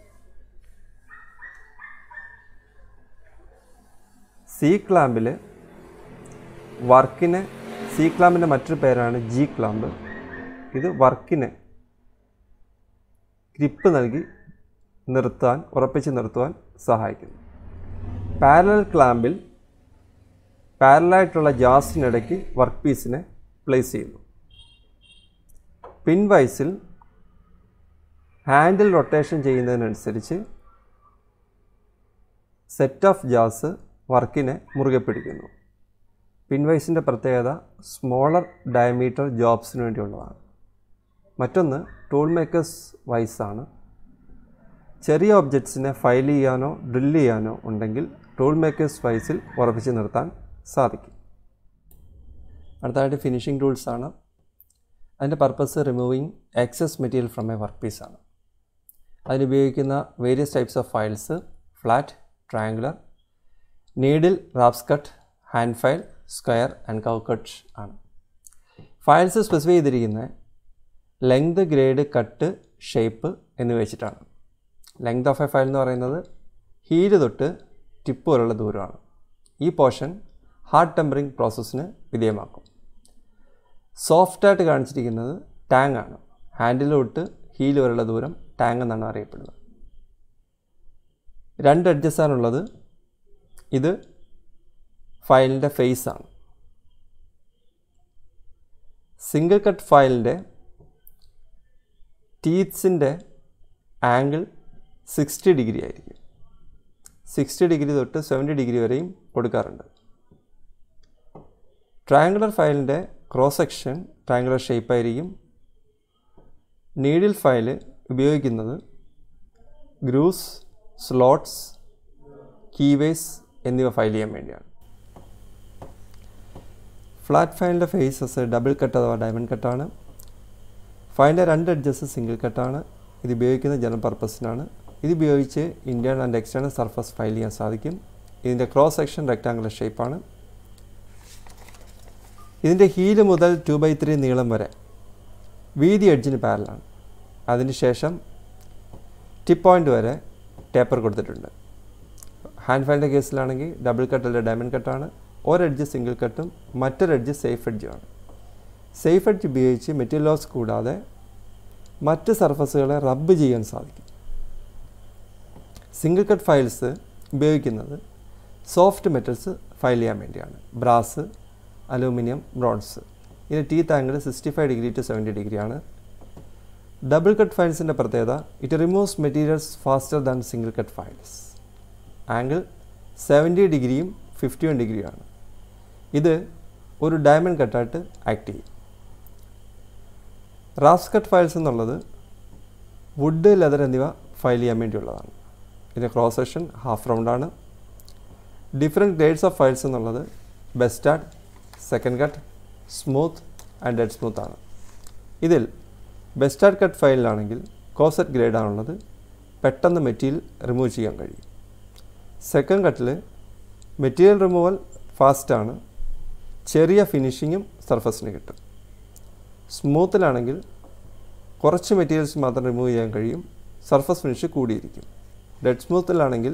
സി ക്ലാമ്പിൽ വർക്കിനെ സി ക്ലാമ്പിൻ്റെ മറ്റൊരു പേരാണ് ജി ക്ലാമ്പ് ഇത് വർക്കിനെ ഗ്രിപ്പ് നൽകി നിർത്താൻ ഉറപ്പിച്ച് നിർത്തുവാൻ സഹായിക്കുന്നു പാരലൽ ക്ലാമ്പിൽ പാരലായിട്ടുള്ള ജാസിനിടയ്ക്ക് വർക്ക് പീസിനെ പ്ലേസ് ചെയ്യുന്നു പിൻ വൈസിൽ ഹാൻഡിൽ റൊട്ടേഷൻ ചെയ്യുന്നതിനനുസരിച്ച് സെറ്റ് ഓഫ് ജാസ് വർക്കിനെ മുറുകെ പിടിക്കുന്നു പിൻവൈസിൻ്റെ പ്രത്യേകത സ്മോളർ ഡയമീറ്റർ ജോബ്സിന് വേണ്ടിയുള്ളതാണ് മറ്റൊന്ന് ടൂൾ മേക്കേഴ്സ് വൈസാണ് ചെറിയ ഒബ്ജക്ട്സിനെ ഫയൽ ചെയ്യാനോ ഡ്രിൽ ചെയ്യാനോ ഉണ്ടെങ്കിൽ ടൂൾ മേക്കേഴ്സ് വൈസിൽ ഉറപ്പിച്ച് നിർത്താൻ സാധിക്കും അടുത്തതായിട്ട് ഫിനിഷിംഗ് ടൂൾസ് ആണ് അതിൻ്റെ purpose removing excess material from a work പീസാണ് അതിനുപയോഗിക്കുന്ന various types of files flat triangular needle റാപ്സ് cut hand file square and curve cut ആണ് ഫയൽസ് സ്പെസിഫൈ ചെയ്തിരിക്കുന്നത് ലെങ്ത് ഗ്രേഡ് കട്ട് ഷേപ്പ് എന്നിവ വെച്ചിട്ടാണ് ലെങ്ത് ഓഫ് എ ഫയൽ എന്ന് പറയുന്നത് heal തൊട്ട് ടിപ്പ് വരെയുള്ള ദൂരമാണ് ഈ പോർഷൻ ഹാർഡ് ടെമ്പറിംഗ് പ്രോസസ്സിന് വിധേയമാക്കും സോഫ്റ്റായിട്ട് കാണിച്ചിരിക്കുന്നത് ടാങ് ആണ് ഹാൻഡിൽ തൊട്ട് ഹീൽ വരെയുള്ള ദൂരം ടാങ് എന്നാണ് അറിയപ്പെടുന്നത് രണ്ട് അഡ്ജസ്റ്റാണുള്ളത് ഇത് ഫയലിൻ്റെ ഫേസ് ആണ് സിംഗിൾ കട്ട് ഫയലിൻ്റെ ടീത്സിൻ്റെ ആംഗിൾ സിക്സ്റ്റി ഡിഗ്രി ആയിരിക്കും സിക്സ്റ്റി ഡിഗ്രി തൊട്ട് സെവൻറ്റി ഡിഗ്രി വരെയും കൊടുക്കാറുണ്ട് ട്രയാങ്കുലർ ഫയലിൻ്റെ ക്രോസ് സെക്ഷൻ ട്രയാങ്കുലർ ഷേപ്പായിരിക്കും നീഡിൽ ഫയൽ ഉപയോഗിക്കുന്നത് ഗ്രൂസ് സ്ലോട്ട്സ് കീവേസ് എന്നിവ ഫയൽ ചെയ്യാൻ വേണ്ടിയാണ് ഫ്ലാറ്റ് ഫയലിൻ്റെ ഫേസസ് ഡബിൾ കട്ട് അഥവാ ഡയമണ്ട് കട്ടാണ് ഫയലിൻ്റെ രണ്ട് അഡ്ജസ്റ്റ് സിംഗിൾ കട്ടാണ് ഇത് ഉപയോഗിക്കുന്നത് ജനറൽ പർപ്പസിനാണ് ഇത് ഉപയോഗിച്ച് internal and external surface file ചെയ്യാൻ സാധിക്കും ഇതിൻ്റെ ക്രോസ് സെക്ഷൻ റെക്റ്റാങ്കുലർ ഷേപ്പാണ് ഇതിൻ്റെ ഹീല് മുതൽ ടു ബൈ ത്രീ നീളം വരെ വീതി എഡ്ജിന് പാരലാണ് അതിനുശേഷം ടിപ്പ് പോയിൻ്റ് വരെ ടേപ്പർ കൊടുത്തിട്ടുണ്ട് ഹാൻഡ് ഫയലിൻ്റെ കേസിലാണെങ്കിൽ ഡബിൾ കട്ട് അല്ല ഡയമണ്ട് കട്ടാണ് ഒരെഡ്ജ് സിംഗിൾ കട്ടും മറ്റൊരെഡ്ജ് സേഫ് എഡ്ജുമാണ് സേഫ് എഡ്ജ് ഉപയോഗിച്ച് മെറ്റീരിയൽ ലോസ് കൂടാതെ മറ്റ് സർഫസുകളെ റബ്ബ് ചെയ്യാൻ സാധിക്കും സിംഗിൾ കട്ട് ഫയൽസ് ഉപയോഗിക്കുന്നത് സോഫ്റ്റ് മെറ്റൽസ് ഫയൽ ചെയ്യാൻ വേണ്ടിയാണ് ബ്രാസ് അലൂമിനിയം ബ്രോൺസ് ഇതിന് teeth angle sixty five degree to seventy ഡിഗ്രിയാണ് ഡബിൾ കട്ട് ഫയൽസിൻ്റെ പ്രത്യേകത it removes materials faster than single cut files angle seventy ഡിഗ്രിയും ഫിഫ്റ്റി വൺ ഡിഗ്രിയുമാണ് ഇത് ഒരു ഡയമണ്ട് കട്ടായിട്ട് ആക്ട് ചെയ്യും റാസ് കട്ട് ഫയൽസ് എന്നുള്ളത് വുഡ് ലെതർ എന്നിവ ഫയൽ ചെയ്യാൻ വേണ്ടിയുള്ളതാണ് ഇതിൻ്റെ ക്രോസ് സെക്ഷൻ ഹാഫ് റൗണ്ടാണ് ഡിഫറെൻറ്റ് ഗ്രേഡ്സ് ഓഫ് ഫയൽസ് എന്നുള്ളത് bastard second cut smooth and dead smooth ആണ് ഇതിൽ ബെസ്റ്റാഡ് കട്ട് ഫയലിലാണെങ്കിൽ കോസറ്റ് ഗ്രേഡാണുള്ളത് പെട്ടെന്ന് മെറ്റീരിയൽ റിമൂവ് ചെയ്യാൻ കഴിയും സെക്കൻഡ് കട്ടിൽ മെറ്റീരിയൽ റിമൂവൽ ഫാസ്റ്റാണ് ചെറിയ ഫിനിഷിങ്ങും സർഫസിന് കിട്ടും സ്മൂത്തിലാണെങ്കിൽ കുറച്ച് മെറ്റീരിയൽസ് മാത്രം റിമൂവ് ചെയ്യാൻ കഴിയും സർഫസ് ഫിനിഷ് കൂടിയിരിക്കും ഡെഡ് സ്മൂത്തിലാണെങ്കിൽ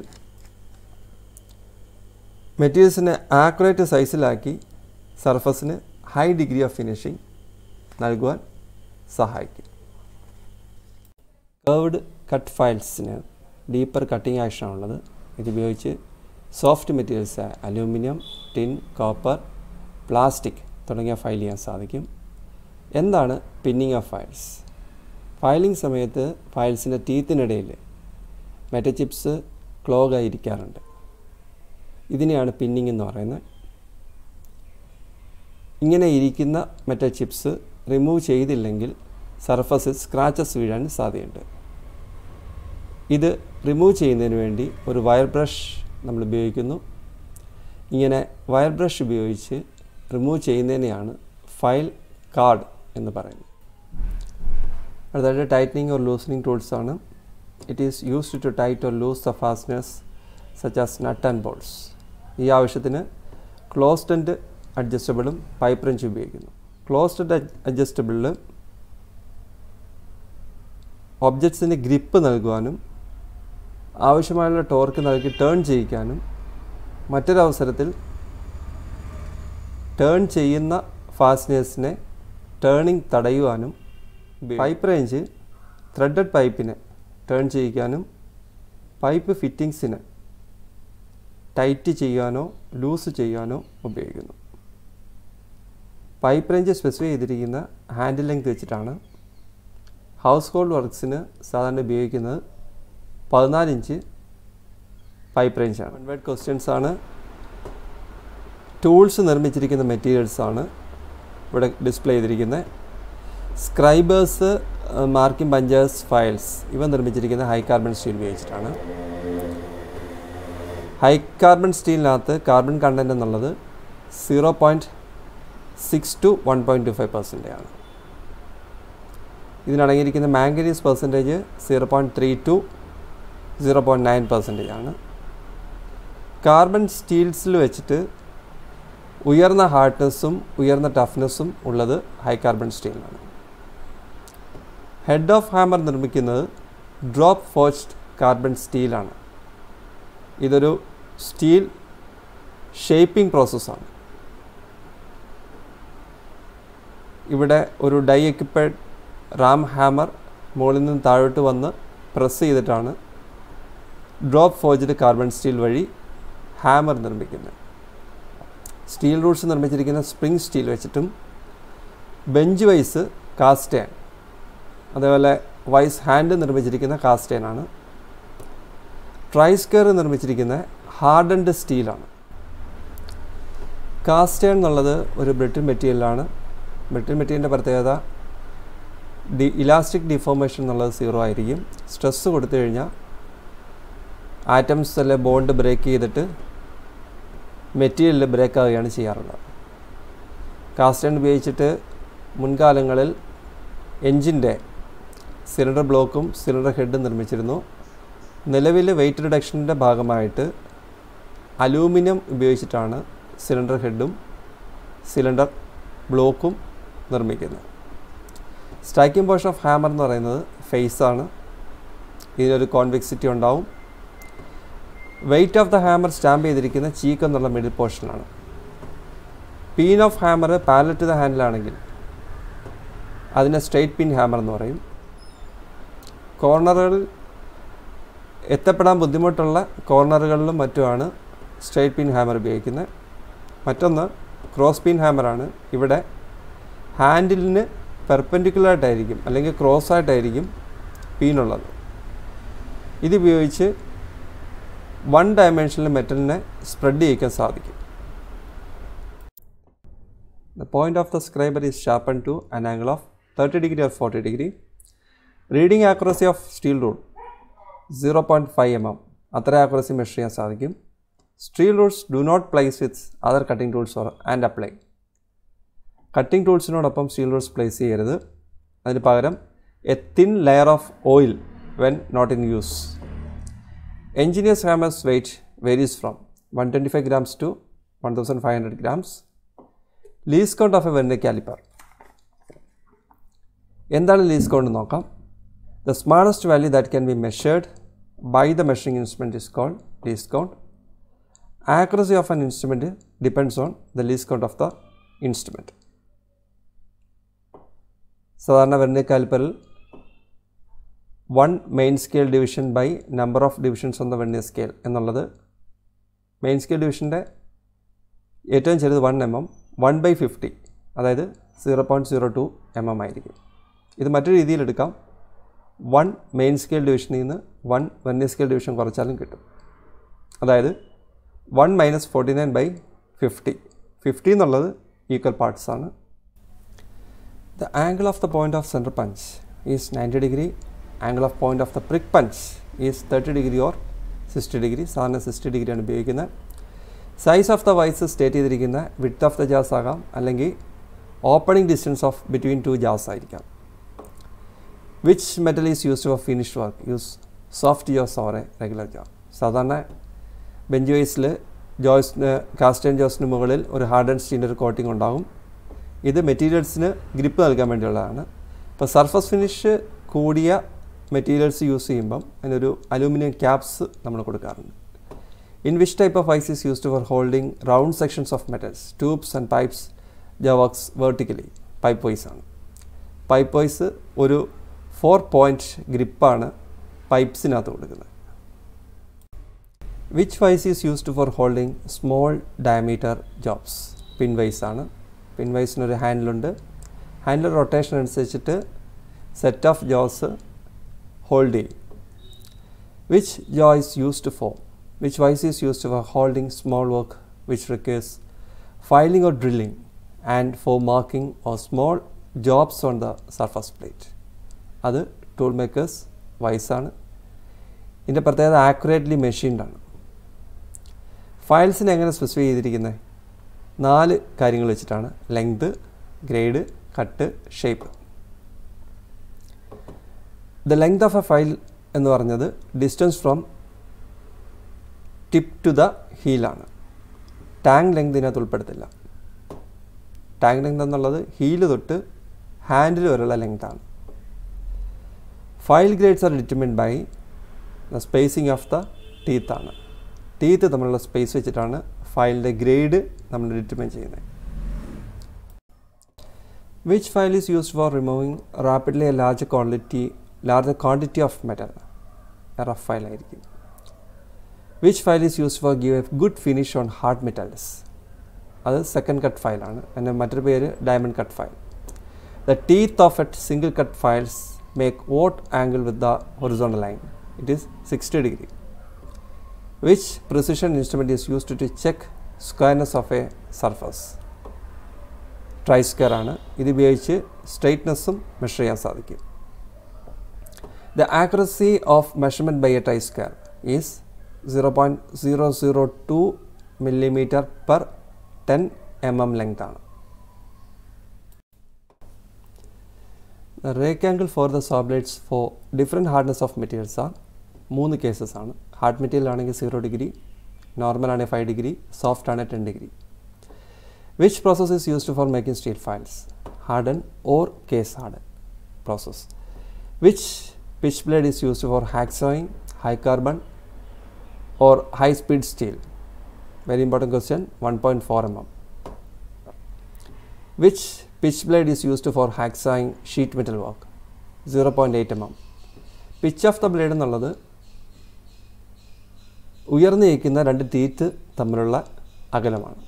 മെറ്റീരിയൽസിനെ ആക്യുറേറ്റ് സൈസിലാക്കി സർഫസിന് ഹൈ ഡിഗ്രി ഓഫ് ഫിനിഷിംഗ് നൽകുവാൻ സഹായിക്കും കേർവ്ഡ് കട്ട് ഫയൽസിന് ഡീപ്പർ കട്ടിംഗ് ആക്ഷനാണുള്ളത് ഇതുപയോഗിച്ച് soft materials aluminium tin copper plastic തുടങ്ങിയ ഫയൽ ചെയ്യാൻ സാധിക്കും എന്താണ് പിന്നിങ് ഓഫ് ഫയൽസ് ഫയലിംഗ് സമയത്ത് ഫയൽസിൻ്റെ ടീത്തിനിടയിൽ മെറ്റൽ ചിപ്സ് ക്ലോഗായിരിക്കാറുണ്ട് ഇതിനെയാണ് പിന്നിങ് എന്ന് പറയുന്നത് ഇങ്ങനെ ഇരിക്കുന്ന മെറ്റൽ ചിപ്സ് റിമൂവ് ചെയ്തില്ലെങ്കിൽ സർഫസിൽ സ്ക്രാച്ചസ് വീഴാൻ സാധ്യതയുണ്ട് ഇത് റിമൂവ് ചെയ്യുന്നതിന് വേണ്ടി ഒരു വയർ ബ്രഷ് നമ്മൾ ഉപയോഗിക്കുന്നു ഇങ്ങനെ വയർ ബ്രഷ് ഉപയോഗിച്ച് റിമൂവ് ചെയ്യുന്നതിനെയാണ് ഫയൽ കാർഡ് എന്ന് പറയുന്നത് അടുത്തതായിട്ട് ടൈറ്റനിങ് ഓർ ലൂസനിങ് ടൂൾസ് ആണ് it is used to tight or loose the fasteners such as nut and bolts ഈ ആവശ്യത്തിന് ക്ലോസ്ഡ് ആൻഡ് അഡ്ജസ്റ്റബിളും പൈപ്പ് റെഞ്ച് ഉപയോഗിക്കുന്നു ക്ലോസ്ഡ് ആൻഡ് അഡ്ജസ്റ്റബിളിൽ ഒബ്ജക്ട്സിന് ഗ്രിപ്പ് നൽകുവാനും ആവശ്യമായുള്ള ടോർക്ക് നൽകി ടേൺ ചെയ്യിക്കാനും മറ്റൊരവസരത്തിൽ ടേൺ ചെയ്യുന്ന ഫാസ്റ്റ്നേഴ്സിനെ ടേണിംഗ് തടയുവാനും പൈപ്പ് റേഞ്ച് ത്രെഡഡ് പൈപ്പിനെ ടേൺ ചെയ്യിക്കാനും പൈപ്പ് ഫിറ്റിങ്സിന് ടൈറ്റ് ചെയ്യാനോ ലൂസ് ചെയ്യാനോ ഉപയോഗിക്കുന്നു പൈപ്പ് റേഞ്ച് സ്പെസിഫൈ ചെയ്തിരിക്കുന്ന ഹാൻഡിൽ ലെങ്ത് വെച്ചിട്ടാണ് ഹൗസ് ഹോൾഡ് വർക്ക്സിന് സാധാരണ ഉപയോഗിക്കുന്നത് പതിനാല് ഇഞ്ച് പൈപ്പ് റേഞ്ചാണ് കൺവേർട്ട് ക്വസ്റ്റ്യൻസ് ആണ് ടൂൾസ് നിർമ്മിച്ചിരിക്കുന്ന മെറ്റീരിയൽസ് ആണ് ഇവിടെ ഡിസ്പ്ലേ ചെയ്തിരിക്കുന്നത് സ്ക്രൈബേഴ്സ് മാർക്കിംഗ് പഞ്ചേഴ്സ് ഫയൽസ് ഇവ നിർമ്മിച്ചിരിക്കുന്ന ഹൈ കാർബൺ സ്റ്റീൽ ഉപയോഗിച്ചിട്ടാണ് ഹൈ കാർബൺ സ്റ്റീലിനകത്ത് കാർബൺ കണ്ടൻറ് എന്നുള്ളത് zero point six to one point two five percent ആണ് ഇതിനടങ്ങിയിരിക്കുന്ന manganese percentage zero point three to zero point nine percentage ആണ് കാർബൺ സ്റ്റീൽസിൽ വെച്ചിട്ട് ഉയർന്ന ഹാർഡ്നെസ്സും ഉയർന്ന ടഫ്നെസ്സും ഉള്ളത് ഹൈ കാർബൺ സ്റ്റീലിനാണ് ഹെഡ് ഓഫ് ഹാമർ നിർമ്മിക്കുന്നത് ഡ്രോപ്പ് ഫോച്ച്ഡ് കാർബൺ സ്റ്റീലാണ് ഇതൊരു സ്റ്റീൽ ഷേപ്പിംഗ് പ്രോസസ്സാണ് ഇവിടെ ഒരു ഡൈ എക്യുപ്പേഡ് റാം ഹാമർ മുകളിൽ നിന്ന് താഴോട്ട് വന്ന് പ്രസ് ചെയ്തിട്ടാണ് ഡ്രോപ്പ് ഫോജ്ഡ് കാർബൺ സ്റ്റീൽ വഴി ഹാമർ നിർമ്മിക്കുന്നത് സ്റ്റീൽ റൂട്ട്സ് നിർമ്മിച്ചിരിക്കുന്ന സ്പ്രിംഗ് സ്റ്റീൽ വെച്ചിട്ടും ബെഞ്ച് വൈസ് കാസ്റ്റേൺ അതേപോലെ വൈസ് ഹാൻഡ് നിർമ്മിച്ചിരിക്കുന്ന കാസ്റ്റേനാണ് ട്രൈസ്കെയർ നിർമ്മിച്ചിരിക്കുന്ന ഹാർഡൻഡ് സ്റ്റീലാണ് കാസ്റ്റേൺ എന്നുള്ളത് ഒരു ബ്രിട്ടിൽ മെറ്റീരിയലാണ് ബ്രിട്ടിൽ മെറ്റീരിയലിൻ്റെ പ്രത്യേകത ഡി ഇലാസ്റ്റിക് ഡിഫോർമേഷൻ എന്നുള്ളത് സീറോ ആയിരിക്കും സ്ട്രെസ്സ് കൊടുത്തു കഴിഞ്ഞാൽ ആറ്റംസ് അല്ലെ ബോണ്ട് ബ്രേക്ക് ചെയ്തിട്ട് മെറ്റീരിയൽ ബ്രേക്ക് ആവുകയാണ് ചെയ്യാറുള്ളത് കാസ്റ്റേൺ ഉപയോഗിച്ചിട്ട് മുൻകാലങ്ങളിൽ എൻജിൻ്റെ സിലിണ്ടർ ബ്ലോക്കും സിലിണ്ടർ ഹെഡും നിർമ്മിച്ചിരുന്നു നിലവിൽ വെയിറ്റ് റിഡക്ഷൻ്റെ ഭാഗമായിട്ട് അലൂമിനിയം ഉപയോഗിച്ചിട്ടാണ് സിലിണ്ടർ ഹെഡും സിലിണ്ടർ ബ്ലോക്കും നിർമ്മിക്കുന്നത് സ്ട്രൈക്കിംഗ് പോർഷൻ ഓഫ് ഹാമർ എന്ന് പറയുന്നത് ഫേസ് ആണ് ഇതിനൊരു കോൺവെക്സിറ്റി ഉണ്ടാവും weight of the hammer stamp ചെയ്തിരിക്കുന്ന ചീക്ക് എന്നുള്ള മിഡിൽ പോർഷനിലാണ് peen of hammer parallel to the ഹാൻഡിലാണെങ്കിൽ അതിനെ സ്ട്രെയിറ്റ് പിൻ ഹാമർ എന്ന് പറയും കോർണറുകളിൽ എത്തപ്പെടാൻ ബുദ്ധിമുട്ടുള്ള കോർണറുകളിലും മറ്റുമാണ് സ്ട്രെയിറ്റ് പിൻ ഹാമർ ഉപയോഗിക്കുന്നത് മറ്റൊന്ന് ക്രോസ് പിൻ ഹാമറാണ് ഇവിടെ ഹാൻഡിലിന് പെർപ്പൻഡിക്കുലറായിട്ടായിരിക്കും അല്ലെങ്കിൽ ക്രോസ് ആയിട്ടായിരിക്കും പീനുള്ളത് ഇതുപയോഗിച്ച് വൺ ഡയമെൻഷനിൽ മെറ്റലിനെ സ്പ്രെഡ് ചെയ്യിക്കാൻ സാധിക്കും the point of the scriber is sharpen to an angle of thirty degree or forty degree reading accuracy of steel rule zero point five M M അത്ര accuracy measure ചെയ്യാൻ സാധിക്കും steel rules do not place with other cutting tools or and apply cutting ടൂൾസിനോടൊപ്പം steel rules place ചെയ്യരുത് അതിന് പകരം a thin layer of oil when not in use engineers hammers weight varies from 125 grams to 1500 grams. Least count of a vernier caliper. എന്താണ് least count നോക്കാം the smallest value that can be measured by the measuring instrument is called least count accuracy of an instrument depends on the least count of the instrument സാധാരണ vernier കാലിപ്പറിൽ one main scale division by number of divisions on the vernier scale എന്നുള്ളത് main scale ഡിവിഷൻ്റെ ഏറ്റവും ചെറുത് one M M one by fifty അതായത് zero point zero two M M ആയിരിക്കും ഇത് മറ്റൊരു രീതിയിൽ എടുക്കാം വൺ മെയിൻ സ്കെയിൽ ഡിവിഷനിൽ നിന്ന് വൺ വെർണിയർ സ്കെയിൽ ഡിവിഷൻ കുറച്ചാലും കിട്ടും അതായത് one minus forty nine by fifty fifty എന്നുള്ളത് ഈക്വൽ പാർട്സ് ആണ് the angle of the point of centre punch is ninety degree angle of point of the prick punch is thirty degree or sixty degree സാധാരണ sixty ഡിഗ്രിയാണ് ഉപയോഗിക്കുന്നത് size of the vice stated ചെയ്തിരിക്കുന്ന width of the jaws ആകാം അല്ലെങ്കിൽ opening distance of between two jaws ആയിരിക്കാം which metal is used for finish work use soft jaws or a regular jaw സാധാരണ bench വൈസിൽ ജോയ്സിന് cast iron ജോസിന് മുകളിൽ ഒരു hard and സ്റ്റീൻ്റെ ഒരു coating ഉണ്ടാകും ഇത് മെറ്റീരിയൽസിന് ഗ്രിപ്പ് നൽകാൻ വേണ്ടിയുള്ളതാണ് ഇപ്പോൾ സർഫസ് ഫിനിഷ് കൂടിയ മെറ്റീരിയൽസ് യൂസ് ചെയ്യുമ്പം അതിനൊരു അലൂമിനിയം ക്യാപ്സ് നമ്മൾ കൊടുക്കാറുണ്ട് in which type of vice is used for holding round sections of metals tubes and pipes jaw works vertically pipe vice ആണ് പൈപ്പ് വൈസ് ഒരു ഫോർ പോയിൻറ്റ് ഗ്രിപ്പാണ് പൈപ്സിനകത്ത് കൊടുക്കുന്നത് which vice is used for holding small diameter jobs pin vice ആണ് pin വൈസിനൊരു ഹാൻഡിലുണ്ട് handle rotation അനുസരിച്ചിട്ട് set of jaws hold ചെയ്യും which Joe is used for which vice is used for holding small work which requires filing or drilling and for marking or small jobs on the surface plate അത് tool makers വൈസാണ് ഇതിൻ്റെ പ്രത്യേകത accurately മെഷീൻഡാണ് ഫയൽസിനെ എങ്ങനെ specify ചെയ്തിരിക്കുന്നത് നാല് കാര്യങ്ങൾ വെച്ചിട്ടാണ് length grade cut shape the length of a file എന്ന് പറഞ്ഞത് distance from tip to the ഹീലാണ് ടാങ്ക് ലെങ്ത് ഇതിനകത്ത് ഉൾപ്പെടുത്തില്ല ടാങ്ക് ലെങ്ത് എന്നുള്ളത് ഹീല് തൊട്ട് ഹാൻഡിൽ വരെയുള്ള ലെങ്താണ് file grades are determined by the spacing of the teeth ആണ് ടീത്ത് തമ്മിലുള്ള സ്പേസ് വെച്ചിട്ടാണ് ഫയലിൻ്റെ ഗ്രേഡ് നമ്മൾ ഡിറ്റർമിൻ ചെയ്യുന്നത് which file is used for removing rapidly a large quantity large quantity of metal rough file ആയിരിക്കും which file is used for give a good finish on hard metals അത് second cut ഫയലാണ് അതിൻ്റെ മറ്റൊരു പേര് diamond cut file the teeth of at single cut files make what angle with the horizontal line it is 60 degree which precision instrument is used to check squareness of a surface try square ആണ് ഇത് ഉപയോഗിച്ച് സ്ട്രെയിറ്റ്നെസ്സും measure ചെയ്യാൻ സാധിക്കും the accuracy of measurement by a try square is zero point zero zero two millimetre per ten M M length ആണ് The rake angle for the saw blades for different hardness of materials are മൂന്ന് cases ആണ് hard material ആണെങ്കിൽ zero degree normal ആണെങ്കിൽ five degree soft ആണെങ്കിൽ ten degree which process is used for making steel files harden or case harden process which pitch blade is used for hacksawing high carbon or high speed steel very important question one point four M M which pitch blade is used for hacksawing sheet metal work zero point eight M M pitch of the blade എന്നുള്ളത് ഉയർന്നു നിൽക്കുന്ന രണ്ട് teeth തമ്മിലുള്ള അകലമാണ്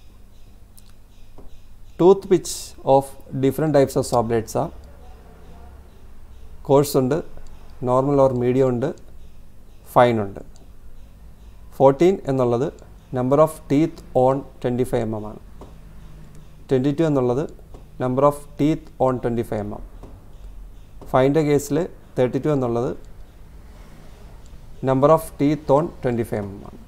tooth pitch of different types of saw blades ആ coarse ഉണ്ട് normal or medium ഉണ്ട് fine ഉണ്ട് ഫോർട്ടീൻ എന്നുള്ളത് number of teeth on twenty five M M ആണ് ട്വൻറ്റി ടു എന്നുള്ളത് number of teeth on twenty five M M ഫൈൻ്റെ കേസിൽ thirty two എന്നുള്ളത് number of teeth on twenty five M M ആണ്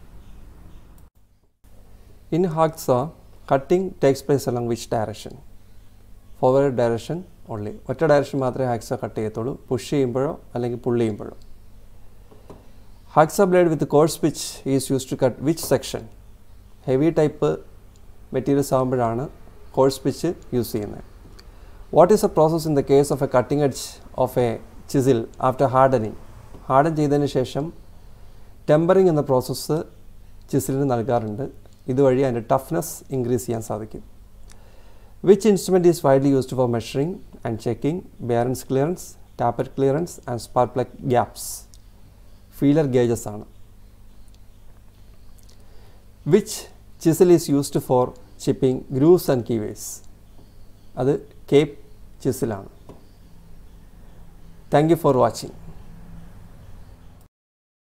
in hacksaw cutting takes place along which direction forward direction only ഒറ്റ direction മാത്രമേ hacksaw cut ചെയ്യത്തുള്ളൂ push ചെയ്യുമ്പോഴോ അല്ലെങ്കിൽ പുള്ള് ചെയ്യുമ്പോഴോ Haxa blade with coarse pitch is used to cut which section? Heavy type materials ആകുമ്പോഴാണ് coarse pitch use ചെയ്യുന്നത് what is a process in the case of a cutting edge of a chisel after hardening harden ചെയ്തതിന് ശേഷം tempering എന്ന process ചിസിലിന് നൽകാറുണ്ട് ഇതുവഴി അതിൻ്റെ toughness increase ചെയ്യാൻ സാധിക്കും which instrument is widely used for measuring and checking bearings clearance tappet clearance and spark plug gaps feeler gauges ആണ് which chisel is used for chipping grooves and keyways അത് cape ചിസിലാണ് thank you for watching